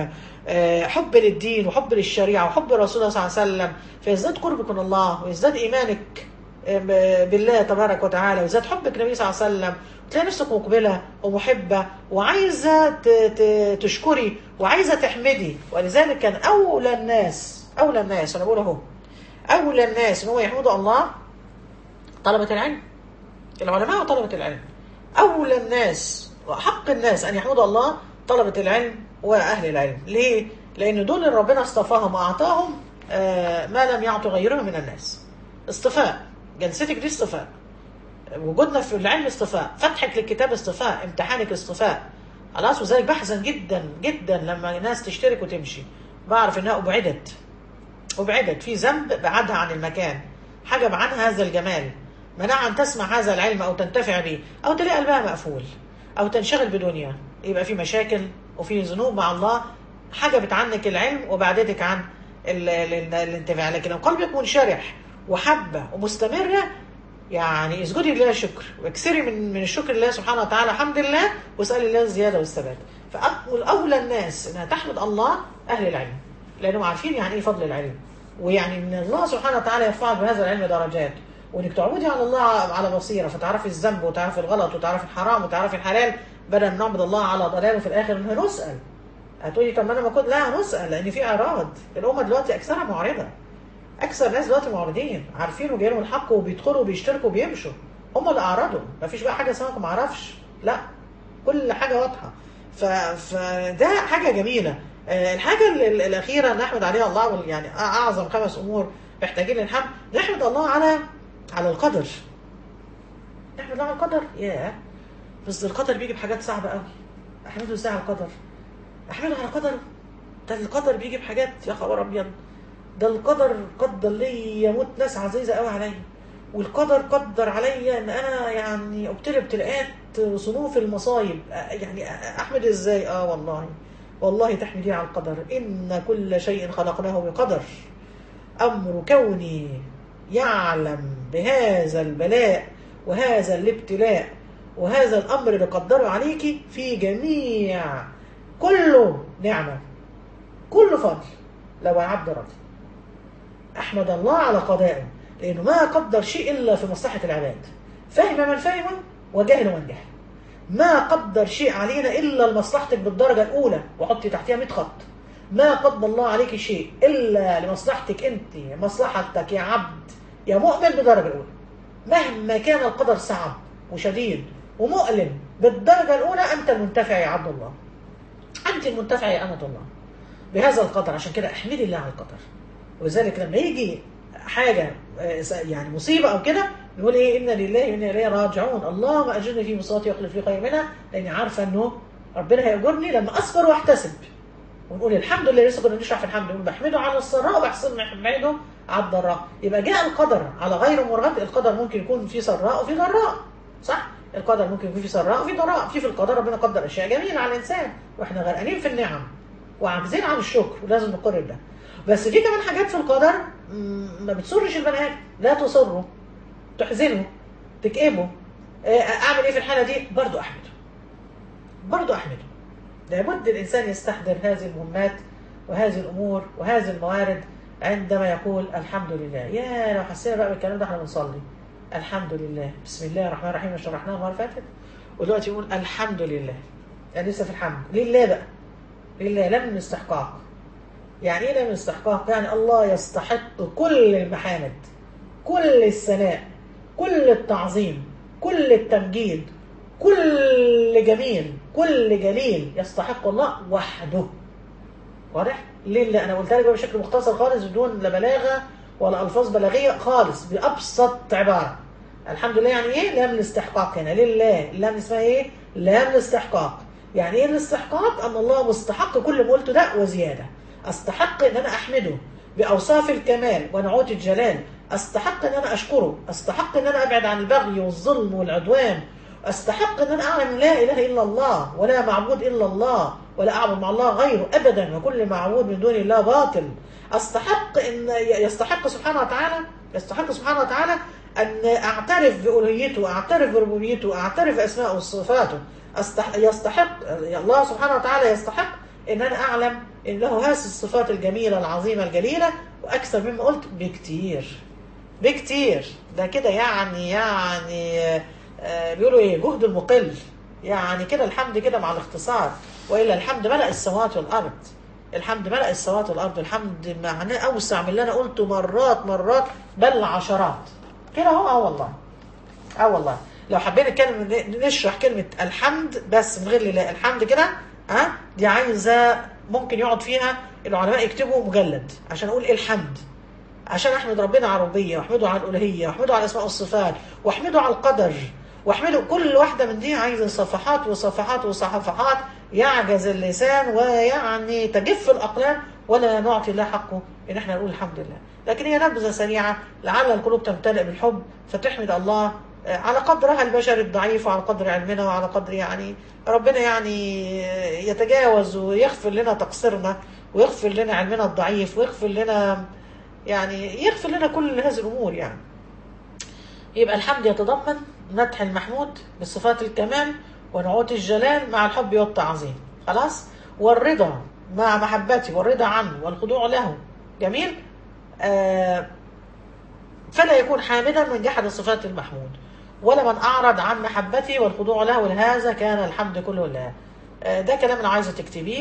حب للدين وحب للشريعه وحب الرسول صلى الله عليه وسلم فيزداد قربك من الله ويزداد ايمانك بالله تبارك وتعالى ويزداد حبك للنبي صلى الله عليه وسلم تلاقي نفسك مقبله ومحبه وعايزه تشكري وعايزه تحمدي ولذلك كان اولى الناس اولى الناس انا بقول اهو اولى الناس ان هو يحمدوا الله طلبه العلم العلماء وطلبة العلم أولى الناس وحق الناس أن يحمدوا الله طلبة العلم وأهل العلم ليه؟ لأن دول اللي ربنا اصطفاهم وأعطاهم آه ما لم يعطوا غيرهم من الناس اصطفاء جلستك دي اصطفاء وجودنا في العلم اصطفاء فتحك للكتاب اصطفاء امتحانك اصطفاء خلاص وذلك بحزن جدا جدا لما الناس تشترك وتمشي بعرف انها ابعدت ابعدت في ذنب بعدها عن المكان حجب عنها هذا الجمال منع أن تسمع هذا العلم أو تنتفع به أو تلاقي قلبها مقفول أو تنشغل بدنيا يبقى في مشاكل وفي ذنوب مع الله حجبت عنك العلم وبعدتك عن الانتفاع لكن لو قلبك منشرح وحبة ومستمرة يعني اسجدي لله شكر واكسري من من الشكر لله سبحانه وتعالى الحمد لله واسالي الله الزياده والثبات فاولى الناس انها تحمد الله اهل العلم لانهم عارفين يعني ايه فضل العلم ويعني ان الله سبحانه وتعالى يرفعك بهذا العلم درجات وانك تعبدي على الله على بصيره فتعرفي الذنب وتعرفي الغلط وتعرفي الحرام وتعرفي الحلال بدل ما نعبد الله على ضلال وفي الاخر هنسال هتقولي طب ما انا ما كنت لا هنسال لان في اعراض الامه دلوقتي اكثرها معرضه اكثر ناس دلوقتي معرضين عارفين وجايين الحق وبيدخلوا وبيشتركوا وبيمشوا هم اللي اعرضوا ما فيش بقى حاجه اسمها ما اعرفش لا كل حاجه واضحه ف... فده حاجه جميله الحاجه الاخيره نحمد عليها الله يعني اعظم خمس امور محتاجين للحمد نحمد الله على على القدر نحمد الله على القدر ياه بس القدر بيجي بحاجات صعبه قوي احمده ازاي على القدر احمده على القدر ده القدر بيجي بحاجات يا خبر ابيض ده القدر قدر لي يموت ناس عزيزه قوي عليا والقدر قدر عليا ان انا يعني ابتلي ابتلاءات صنوف المصايب يعني احمد ازاي اه والله والله تحمدين على القدر ان كل شيء خلقناه بقدر امر كوني يعلم بهذا البلاء وهذا الابتلاء وهذا الأمر اللي قدره عليك في جميع كله نعمة كله فضل لو العبد راضي أحمد الله على قضائه لأنه ما قدر شيء إلا في مصلحة العباد فهم من فهم وجهل من جهل ما قدر شيء علينا إلا لمصلحتك بالدرجة الأولى وحطي تحتها 100 خط ما قدر الله عليك شيء إلا لمصلحتك أنت مصلحتك يا عبد يا مؤمن بالدرجة الأولى مهما كان القدر صعب وشديد ومؤلم بالدرجة الأولى أنت المنتفع يا عبد الله أنت المنتفع يا أمة الله بهذا القدر عشان كده احمدي الله على القدر ولذلك لما يجي حاجة آه، يعني مصيبة أو كده نقول إيه إنا لله وإنا إليه راجعون اللهم أجرني في مصيبتي واخلف لي خير منها لأني عارفة إنه ربنا هيأجرني لما أصبر وأحتسب ونقول الحمد لله لسه كنا بنشرح في الحمد لله بحمده على السراء وبحسن بحمده على الضراء يبقى جاء القدر على غير مراد القدر ممكن يكون في سراء وفي ضراء صح القدر ممكن يكون في سراء وفي ضراء في في القدر ربنا قدر اشياء جميله على الانسان واحنا غرقانين في النعم وعاجزين عن الشكر ولازم نقر بده بس في كمان حاجات في القدر مم، ما بتسرش البني ادم لا تسره تحزنه تكئبه آه، اعمل ايه في الحاله دي برضو احمده برضو احمده لابد الانسان يستحضر هذه المهمات وهذه الامور وهذه الموارد عندما يقول الحمد لله يا لو حسينا بقى بالكلام ده احنا بنصلي الحمد لله بسم الله الرحمن الرحيم اللي شرحناها المره اللي فاتت ودلوقتي يقول الحمد لله يعني لسه في الحمد لله بقى لله لا من استحقاق يعني ايه لا من استحقاق يعني الله يستحق كل المحامد كل الثناء كل التعظيم كل التمجيد كل جميل كل جليل يستحق الله وحده واضح ليه لا انا قلت لك بقى بشكل مختصر خالص بدون لا بلاغه ولا الفاظ بلاغيه خالص بابسط عباره الحمد لله يعني ايه لام الاستحقاق هنا لله اللام اسمها ايه لام الاستحقاق يعني ايه الاستحقاق ان الله مستحق كل ما قلته ده وزياده استحق ان انا احمده باوصاف الكمال ونعوت الجلال استحق ان انا اشكره استحق ان انا ابعد عن البغي والظلم والعدوان استحق ان انا اعلم لا اله الا الله ولا معبود الا الله ولا اعبد مع الله غيره ابدا وكل معبود من دون الله باطل استحق ان يستحق سبحانه وتعالى يستحق سبحانه وتعالى ان اعترف بالوهيته اعترف بربوبيته اعترف باسمائه وصفاته أستح... يستحق الله سبحانه وتعالى يستحق ان انا اعلم ان له هذه الصفات الجميله العظيمه الجليله واكثر مما قلت بكتير بكتير ده كده يعني يعني آه، بيقولوا ايه جهد المقل يعني كده الحمد كده مع الاختصار والا الحمد ملأ السماوات والارض الحمد ملأ السماوات والارض الحمد معناه اوسع من اللي انا قلته مرات مرات بل عشرات كده اهو اه والله اه والله لو حبينا نتكلم نشرح كلمة الحمد بس من غير لله الحمد كده ها دي عايزة ممكن يقعد فيها العلماء يكتبوا مجلد عشان اقول ايه الحمد عشان احمد ربنا على الربوبيه واحمده على الالوهيه واحمده على الاسماء والصفات واحمده على القدر واحمده كل واحده من دي عايزه صفحات وصفحات وصفحات يعجز اللسان ويعني تجف الاقلام ولا نعطي الله حقه ان احنا نقول الحمد لله لكن هي نبذه سريعه لعل القلوب تمتلئ بالحب فتحمد الله على قدرها البشري الضعيف وعلى قدر علمنا وعلى قدر يعني ربنا يعني يتجاوز ويغفر لنا تقصيرنا ويغفر لنا علمنا الضعيف ويغفر لنا يعني يغفر لنا كل هذه الامور يعني يبقى الحمد يتضمن مدح المحمود بصفات الكمال ونعوت الجلال مع الحب والتعظيم خلاص والرضا مع محبته والرضا عنه والخضوع له جميل آه فلا يكون حامدا من جحد صفات المحمود ولا من أعرض عن محبته والخضوع له ولهذا كان الحمد كله لله آه ده كلام أنا عايزة تكتبيه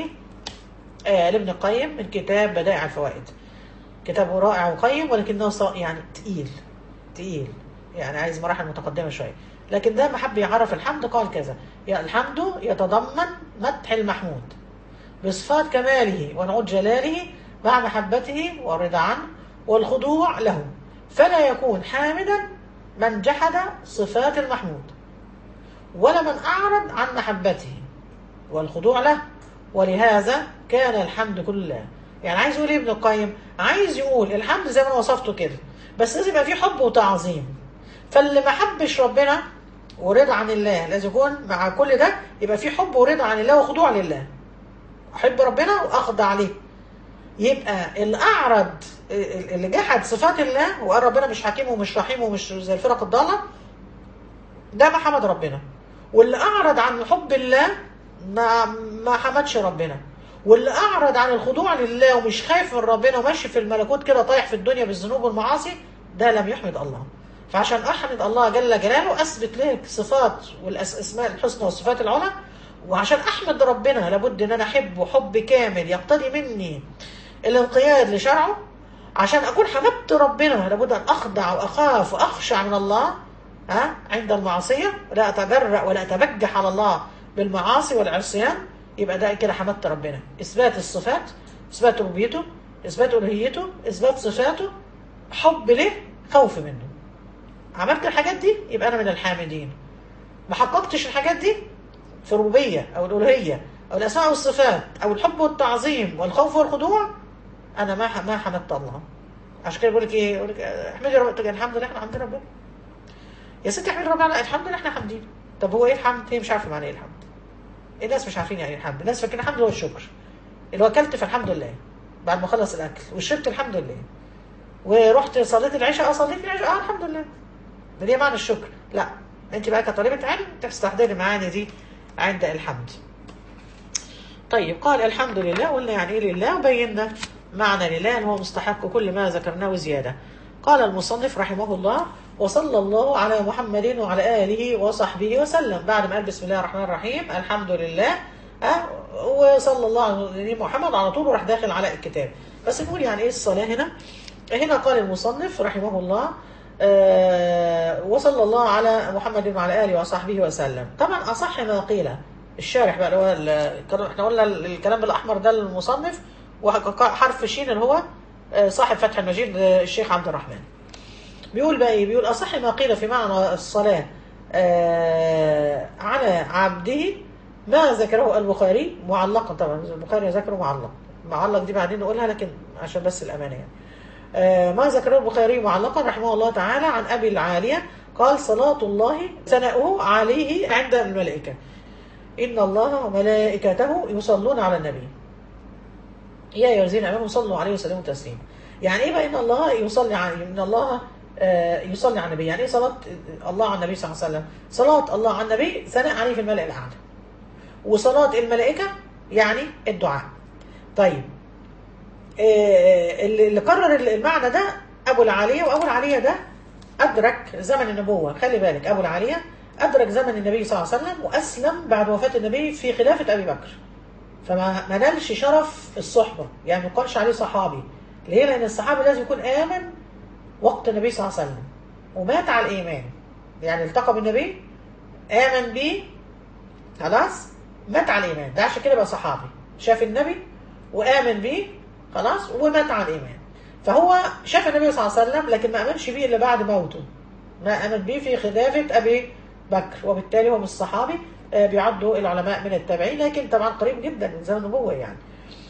آه لابن القيم من كتاب بدائع الفوائد كتابه رائع وقيم ولكنه يعني تقيل تقيل يعني عايز مراحل متقدمة شوية لكن ده ما حب يعرف الحمد قال كذا يعني الحمد يتضمن مدح المحمود بصفات كماله ونعود جلاله مع محبته والرضا عنه والخضوع له فلا يكون حامدا من جحد صفات المحمود ولا من أعرض عن محبته والخضوع له ولهذا كان الحمد كله يعني عايز يقول ايه ابن القيم عايز يقول الحمد زي ما انا وصفته كده بس لازم يبقى فيه حب وتعظيم فاللي ما حبش ربنا ورضا عن الله لازم يكون مع كل ده يبقى فيه حب ورضا عن الله وخضوع لله احب ربنا واخضع عليه يبقى اللي اعرض اللي جحد صفات الله وقال ربنا مش حكيم ومش رحيم ومش زي الفرق الضاله ده ما حمد ربنا واللي اعرض عن حب الله ما ما حمدش ربنا واللي اعرض عن الخضوع لله ومش خايف من ربنا وماشي في الملكوت كده طايح في الدنيا بالذنوب والمعاصي ده لم يحمد الله فعشان احمد الله جل جلاله اثبت له الصفات والاسماء الحسنى والصفات العلى وعشان احمد ربنا لابد ان انا احبه حب كامل يقتضي مني الانقياد لشرعه عشان اكون حمدت ربنا لابد ان اخضع واخاف واخشع من الله ها عند المعصيه لا اتجرأ ولا اتبجح على الله بالمعاصي والعصيان يبقى ده كده حمدت ربنا اثبات الصفات اثبات ربوبيته اثبات الوهيته اثبات صفاته حب له خوف منه عملت الحاجات دي يبقى انا من الحامدين ما حققتش الحاجات دي في الربوبيه او الالوهيه او الاسماء والصفات او الحب والتعظيم والخوف والخضوع انا ما ما حمدت الله عشان كده بيقول لك ايه يقول لك احمدي ربنا الحمد لله احنا حامدين ربنا يا ستي احمدي ربنا الحمد لله احنا حامدين طب هو ايه الحمد هي مش عارفه معنى ايه الحمد الناس مش عارفين يعني ايه الحمد الناس فاكرين الحمد هو الشكر اللي هو اكلت فالحمد لله بعد ما اخلص الاكل وشربت الحمد لله ورحت صليت العشاء اه صليت العشاء اه الحمد لله ده دي معنى الشكر لا انت بقى كطالبه علم تستحضري المعاني دي عند الحمد طيب قال الحمد لله قلنا يعني ايه لله وبينا معنى لله ان هو مستحق كل ما ذكرناه زياده قال المصنف رحمه الله وصلى الله على محمد وعلى اله وصحبه وسلم بعد ما قال بسم الله الرحمن الرحيم الحمد لله أه وصلى الله على محمد على طول وراح داخل على الكتاب بس نقول يعني ايه الصلاه هنا هنا قال المصنف رحمه الله أه وصلى الله على محمد وعلى اله وصحبه وسلم طبعا اصح ما قيل الشارح بقى اللي هو احنا قلنا الكلام بالاحمر ده المصنف وحرف شين اللي هو صاحب فتح المجيد الشيخ عبد الرحمن بيقول بقى ايه بيقول اصح ما قيل في معنى الصلاه آه على عبده ما ذكره البخاري معلقا طبعا البخاري ذكره معلق معلق دي بعدين نقولها لكن عشان بس الامانه يعني آه ما ذكره البخاري معلقا رحمه الله تعالى عن ابي العاليه قال صلاه الله ثناؤه عليه عند الملائكه ان الله وملائكته يصلون على النبي يا ايها الذين امنوا صلوا عليه وسلموا تسليما يعني ايه بقى ان الله يصلي عليه ان الله آه يصلي على النبي يعني ايه صلاه الله على النبي صلى الله عليه وسلم صلاه الله على النبي ثناء عليه في الملأ الاعلى وصلاه الملائكه يعني الدعاء طيب آه اللي قرر المعنى ده ابو العاليه وابو العاليه ده ادرك زمن النبوه خلي بالك ابو العاليه ادرك زمن النبي صلى الله عليه وسلم واسلم بعد وفاه النبي في خلافه ابي بكر فما ما نالش شرف الصحبه يعني ما يقالش عليه صحابي ليه لان الصحابي لازم يكون امن وقت النبي صلى الله عليه وسلم ومات على الايمان يعني التقى بالنبي امن بيه خلاص مات على الايمان ده عشان كده بقى صحابي شاف النبي وامن بيه خلاص ومات على الايمان فهو شاف النبي صلى الله عليه وسلم لكن ما امنش بيه الا بعد موته ما امن بيه في خلافه ابي بكر وبالتالي هو مش صحابي بيعدوا العلماء من التابعين لكن طبعا قريب جدا من زمن النبوه يعني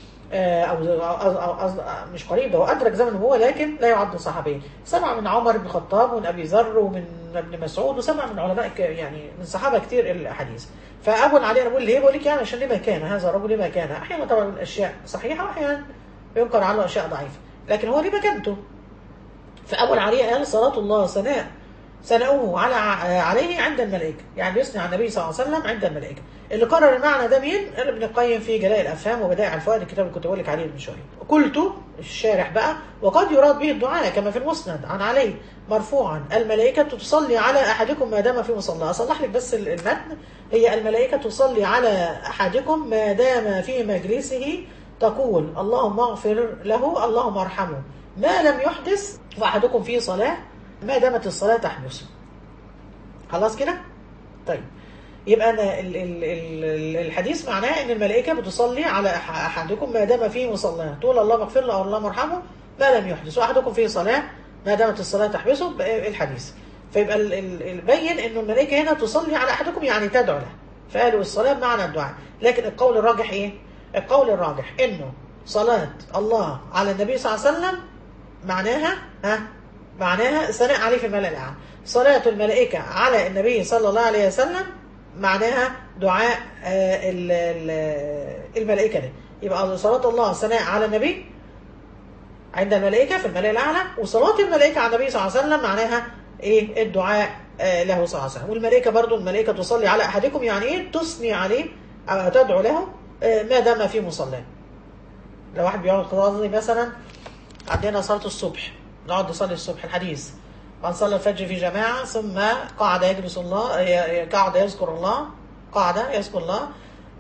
او أو أو مش قريب ده هو ادرك زمن النبوه لكن لا يعد صحابيا سمع من عمر بن الخطاب ومن ابي ذر ومن ابن مسعود وسمع من علماء يعني من صحابه كتير الاحاديث فابو علي انا بقول ليه بقول لك يعني عشان ليه ما كان هذا الرجل ليه ما كان احيانا طبعا الاشياء صحيحه واحيانا ينكر عنه اشياء ضعيفه لكن هو ليه مكانته فابو العلي قال صلاه الله ثناء ثناؤه على عليه عند الملائكه يعني يثني على النبي صلى الله عليه وسلم عند الملائكه اللي قرر المعنى ده مين ابن القيم في جلاء الافهام وبدائع الفوائد الكتاب اللي كنت بقول لك عليه من شويه قلت الشارح بقى وقد يراد به الدعاء كما في المسند عن علي مرفوعا الملائكه تصلي على احدكم ما دام في مصلى اصلح لك بس المتن هي الملائكه تصلي على احدكم ما دام في مجلسه تقول اللهم اغفر له اللهم ارحمه ما لم يحدث واحدكم في صلاه ما دامت الصلاة تحبسه خلاص كده طيب يبقى أنا ال ال ال الحديث معناه ان الملائكة بتصلي على احدكم ما دام فيه مصلاه تقول اللهم اغفر له او اللهم ارحمه ما لم يحدث واحدكم فيه صلاة ما دامت الصلاة تحبسه الحديث فيبقى البين انه الملائكة هنا تصلي على احدكم يعني تدعو له فقالوا الصلاة بمعنى الدعاء لكن القول الراجح ايه القول الراجح انه صلاة الله على النبي صلى الله عليه وسلم معناها ها معناها ثناء عليه في الملأ الأعلى صلاة الملائكة على النبي صلى الله عليه وسلم معناها دعاء الملائكة دي يبقى صلاة الله ثناء على النبي عند الملائكة في الملائكة الأعلى وصلاة الملائكة على النبي صلى الله عليه وسلم معناها إيه الدعاء آه له صلى الله عليه وسلم والملائكة برضو الملائكة تصلي على أحدكم يعني إيه تثني عليه أو تدعو له آه ما دام في مصلاه لو واحد بيقعد يصلي مثلا عندنا صلاة الصبح نقعد نصلي الصبح الحديث ونصلي الفجر في جماعة ثم قعد يجلس الله قعد يذكر الله قعد يذكر الله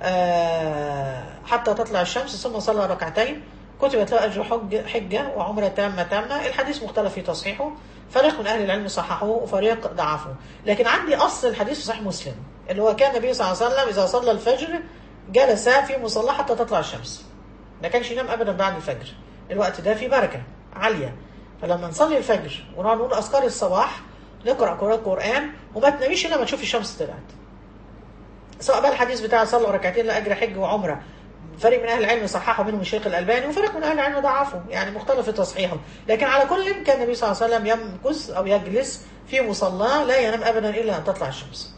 آه حتى تطلع الشمس ثم صلى ركعتين كتبت له أجر حج حجة وعمرة تامة تامة الحديث مختلف في تصحيحه فريق من أهل العلم صححوه وفريق ضعفوه لكن عندي أصل الحديث في صحيح مسلم اللي هو كان النبي صلى الله عليه وسلم إذا صلى الفجر جلس في مصلى حتى تطلع الشمس ما كانش ينام أبدا بعد الفجر الوقت ده فيه بركة عالية فلما نصلي الفجر ونقعد نقول أذكار الصباح نقرأ قرآن قرآن وما تناميش إلا ما تشوف الشمس طلعت سواء بقى الحديث بتاع صلوا ركعتين لأجر حج وعمرة فريق من اهل العلم صححوا منهم الشيخ الالباني وفريق من اهل العلم ضعفوا يعني مختلف في تصحيحه لكن على كل كان النبي صلى الله عليه وسلم يمكث او يجلس في مصلاه لا ينام ابدا الا ان تطلع الشمس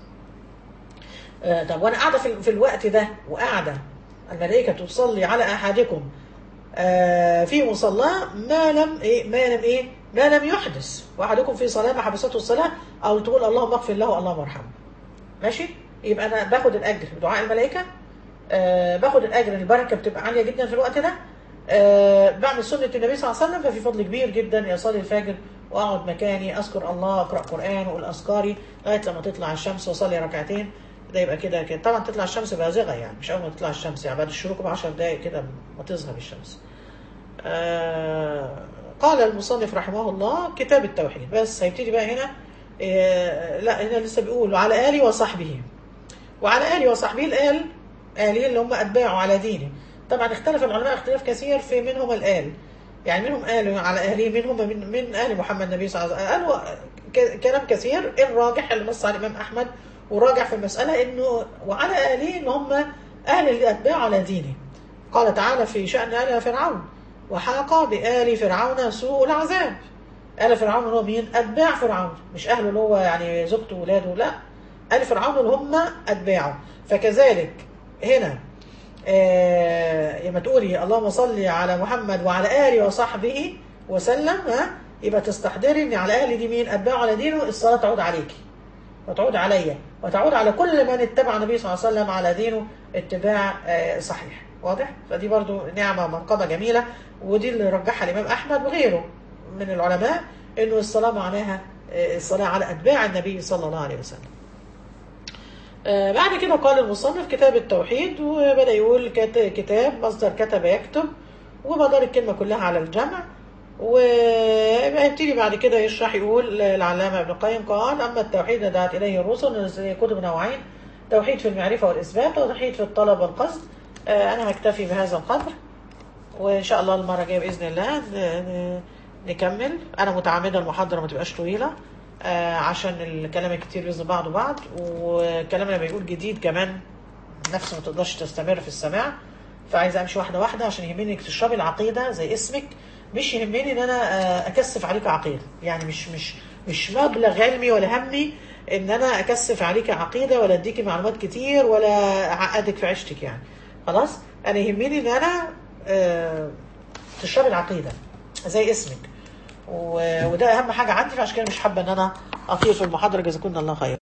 آه طب وانا قاعده في, في الوقت ده وقاعده الملائكه تصلي على احدكم آه في مصلاه ما لم ايه ما لم ايه ما لم يحدث واحدكم في صلاه ما حبسته الصلاه او تقول اللهم اغفر له اللهم ارحمه ماشي يبقى انا باخد الاجر بدعاء الملائكه أه باخد الاجر البركه بتبقى عاليه جدا في الوقت ده أه بعمل سنه النبي صلى الله عليه وسلم ففي فضل كبير جدا اصلي الفجر واقعد مكاني اذكر الله اقرا قران واقول اذكاري لغايه لما تطلع الشمس واصلي ركعتين ده يبقى كده كده طبعا تطلع الشمس بازغه يعني مش اول ما تطلع الشمس يعني بعد الشروق ب 10 دقائق كده ما تظهر الشمس. أه قال المصنف رحمه الله كتاب التوحيد بس هيبتدي بقى هنا لا هنا لسه بيقول وعلى اله وصحبه وعلى اله وصحبه الال آلين اللي هم أتباعه على دينه طبعا اختلف العلماء اختلاف كثير في منهم الآل يعني منهم آل على آله منهم من, من آل محمد النبي صلى الله عليه وسلم قالوا كلام كثير الراجح اللي نص على الإمام أحمد وراجع في المسألة إنه وعلى آله إن هم أهل اللي أتباعه على دينه قال تعالى في شأن آل فرعون وحاق بآل فرعون سوء العذاب آل فرعون هو مين؟ أتباع فرعون مش أهله اللي هو يعني زوجته وولاده لا آل فرعون اللي هم أتباعه فكذلك هنا آه لما تقولي اللهم صل على محمد وعلى آله وصحبه وسلم ها يبقى تستحضري ان على آله دي مين أتباع على دينه الصلاة تعود عليكي وتعود عليا وتعود على كل من اتبع النبي صلى الله عليه وسلم على دينه اتباع آه صحيح واضح فدي برضو نعمة منقبة جميلة ودي اللي رجحها الإمام أحمد وغيره من العلماء انه الصلاة معناها آه الصلاة على أتباع النبي صلى الله عليه وسلم آه بعد كده قال المصنف كتاب التوحيد وبدأ يقول كتاب مصدر كتب يكتب ومدار الكلمة كلها على الجمع ويبتدي بعد كده يشرح يقول العلامة ابن القيم قال أما التوحيد دعت إليه الرسل كتب نوعين توحيد في المعرفة والإثبات وتوحيد في الطلب والقصد آه أنا هكتفي بهذا القدر وإن شاء الله المرة الجاية بإذن الله نكمل أنا متعمدة المحاضرة ما تبقاش طويلة آه عشان الكلام الكتير يوزن بعض بعض والكلام لما يقول جديد كمان نفسه ما تقدرش تستمر في السماع فعايزه امشي واحده واحده عشان يهمني انك تشربي العقيده زي اسمك مش يهمني ان انا آه اكثف عليك عقيده يعني مش مش مش مبلغ علمي ولا همي ان انا اكثف عليك عقيده ولا اديكي معلومات كتير ولا اعقدك في عيشتك يعني خلاص انا يهمني ان انا آه تشربي العقيده زي اسمك وده اهم حاجه عندي فعشان كده مش حابه ان انا اطير في المحاضره جزاكم الله خير